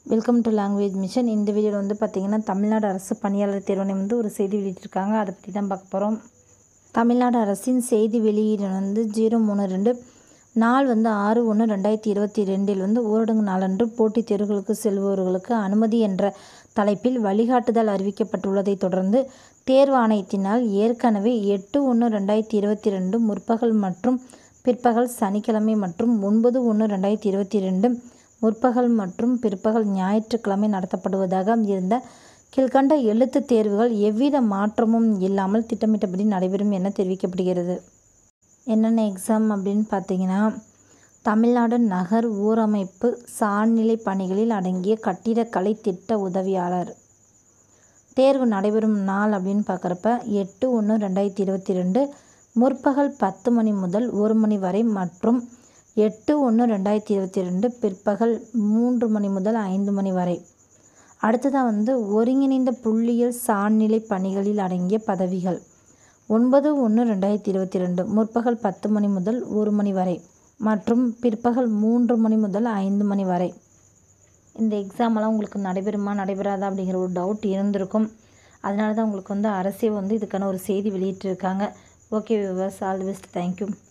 welcome to language mission இந்த வீடியோவில் வந்து பார்த்திங்கன்னா தமிழ்நாடு அரசு பணியாளர் தேர்வாணையம் வந்து ஒரு செய்தி வெளியிட்டிருக்காங்க அதை பற்றி தான் பார்க்க போகிறோம் தமிழ்நாடு அரசின் செய்தி வெளியீடு வந்து ஜீரோ மூணு ரெண்டு நாள் வந்து ஆறு ஒன்று ரெண்டாயிரத்தி இருபத்தி ரெண்டில் வந்து ஊரடங்கு நாளன்று போட்டித் தேர்வுகளுக்கு செல்பவர்களுக்கு அனுமதி என்ற தலைப்பில் வழிகாட்டுதல் அறிவிக்கப்பட்டுள்ளதை தொடர்ந்து தேர்வு ஆணையத்தினால் ஏற்கனவே எட்டு ஒன்று ரெண்டாயிரத்தி இருபத்தி ரெண்டு முற்பகல் மற்றும் பிற்பகல் சனிக்கிழமை மற்றும் ஒன்பது ஒன்று ரெண்டாயிரத்தி இருபத்தி ரெண்டு முற்பகல் மற்றும் பிற்பகல் ஞாயிற்றுக்கிழமை நடத்தப்படுவதாக இருந்த கீழ்கண்ட எழுத்துத் தேர்வுகள் எவ்வித மாற்றமும் இல்லாமல் திட்டமிட்டபடி நடைபெறும் என தெரிவிக்கப்படுகிறது என்னென்ன எக்ஸாம் அப்படின்னு பார்த்தீங்கன்னா தமிழ்நாடு நகர் ஊரமைப்பு சார்நிலை பணிகளில் அடங்கிய கட்டிடக்கலை திட்ட உதவியாளர் தேர்வு நடைபெறும் நாள் அப்படின்னு பார்க்குறப்ப எட்டு ஒன்று ரெண்டாயிரத்தி இருபத்தி ரெண்டு முற்பகல் பத்து மணி முதல் ஒரு மணி வரை மற்றும் எட்டு ஒன்று ரெண்டாயிரத்தி இருபத்தி ரெண்டு பிற்பகல் மூன்று மணி முதல் ஐந்து மணி வரை அடுத்ததாக வந்து ஒருங்கிணைந்த புள்ளியியல் சார்நிலை பணிகளில் அடங்கிய பதவிகள் ஒன்பது ஒன்று ரெண்டாயிரத்தி இருபத்தி ரெண்டு முற்பகல் பத்து மணி முதல் ஒரு மணி வரை மற்றும் பிற்பகல் மூன்று மணி முதல் ஐந்து மணி வரை இந்த எக்ஸாமெல்லாம் உங்களுக்கு நடைபெறுமா நடைபெறாதா அப்படிங்கிற ஒரு டவுட் இருந்திருக்கும் அதனால தான் உங்களுக்கு வந்து அரசே வந்து இதுக்கான ஒரு செய்தி வெளியிட்டிருக்காங்க okay viewers all the best thank you